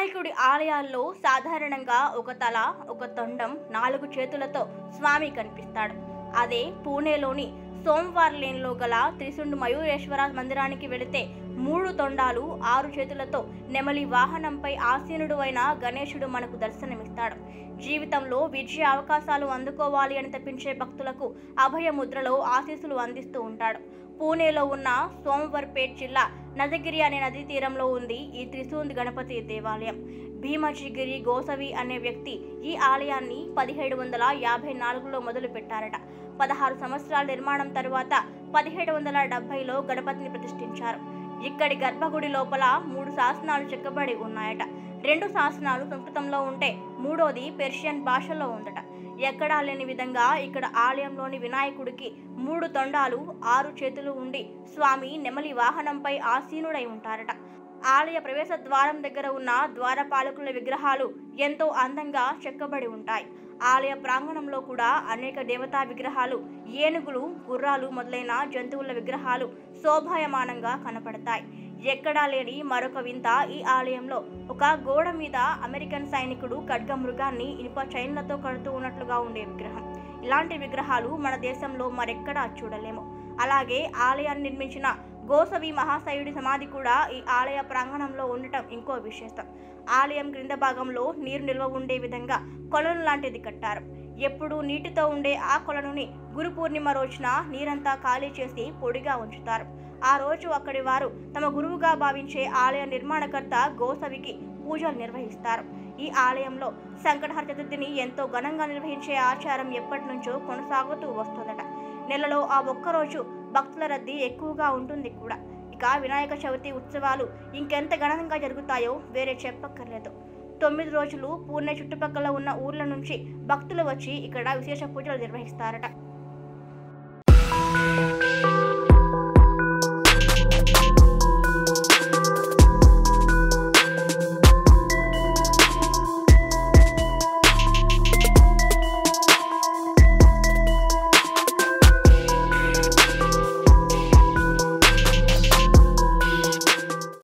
వినాయకుడి ఆలయాల్లో సాధారణంగా ఒక తల ఒక తొండం నాలుగు చేతులతో స్వామి కనిపిస్తాడు అదే పూణేలోని సోమవార్ లేన్లో గల త్రిశుండు మయూరేశ్వర మందిరానికి వెళితే మూడు తొండాలు ఆరు చేతులతో నెమలి వాహనంపై ఆసీనుడు అయిన గణేశుడు మనకు దర్శనమిస్తాడు జీవితంలో విజయ అవకాశాలు అందుకోవాలి అని తప్పించే భక్తులకు అభయ ముద్రలో ఆశీస్సులు అందిస్తూ ఉంటాడు పూణేలో ఉన్న సోమవర్పేట్ జిల్లా నదగిరి అనే నదీ తీరంలో ఉంది ఈ త్రిశూంద్ గణపతి దేవాలయం భీమజిగిరి గోసవి అనే వ్యక్తి ఈ ఆలయాన్ని పదిహేడు వందల యాభై నాలుగులో మొదలు పెట్టారట పదహారు సంవత్సరాల నిర్మాణం తరువాత పదిహేడు వందల డెబ్బైలో గణపతిని ప్రతిష్ఠించారు ఇక్కడి గర్భగుడి లోపల మూడు శాసనాలు చెక్కబడి ఉన్నాయట రెండు శాసనాలు సంస్కృతంలో ఉంటే మూడోది పెర్షియన్ భాషలో ఉందట ఎక్కడా లేని విధంగా ఇక్కడ ఆలయంలోని వినాయకుడికి మూడు తొండాలు ఆరు చేతులు ఉండి స్వామి నెమలి వాహనంపై ఆసీనుడై ఉంటారట ఆలయ ప్రవేశ ద్వారం దగ్గర ఉన్న ద్వారపాలకుల విగ్రహాలు ఎంతో అందంగా చెక్కబడి ఉంటాయి ఆలయ ప్రాంగణంలో కూడా అనేక దేవతా విగ్రహాలు ఏనుగులు గుర్రాలు మొదలైన జంతువుల విగ్రహాలు శోభాయమానంగా కనపడతాయి ఎక్కడా లేని మరొక వింత ఈ ఆలయంలో ఒక గోడ మీద అమెరికన్ సైనికుడు ఖడ్గ మృగాన్ని ఇనుప చైన్లతో కడుతూ ఉన్నట్లుగా ఉండే విగ్రహం ఇలాంటి విగ్రహాలు మన దేశంలో మరెక్కడా చూడలేము అలాగే ఆలయాన్ని నిర్మించిన గోసవి మహాశయుడి సమాధి కూడా ఈ ఆలయ ప్రాంగణంలో ఉండటం ఇంకో విశేషం ఆలయం క్రింద భాగంలో నీరు నిల్వ ఉండే విధంగా కొలను లాంటిది కట్టారు ఎప్పుడూ నీటితో ఉండే ఆ కొలనుని గురు పూర్ణిమ రోజున నీరంతా ఖాళీ చేసి పొడిగా ఉంచుతారు ఆ రోజు అక్కడి వారు తమ గురువుగా భావించే ఆలయ నిర్మాణకర్త గోసవికి పూజలు నిర్వహిస్తారు ఈ ఆలయంలో సంకటహర చతుర్థిని ఎంతో ఘనంగా నిర్వహించే ఆచారం ఎప్పటి నుంచో కొనసాగుతూ వస్తుందట నెలలో ఆ ఒక్కరోజు భక్తుల రద్దీ ఎక్కువగా ఉంటుంది కూడా ఇక వినాయక చవితి ఉత్సవాలు ఇంకెంత ఘనంగా జరుగుతాయో వేరే చెప్పక్కర్లేదు తొమ్మిది రోజులు పూర్ణ చుట్టుపక్కల ఉన్న ఊర్ల నుంచి భక్తులు వచ్చి ఇక్కడ విశేష పూజలు నిర్వహిస్తారట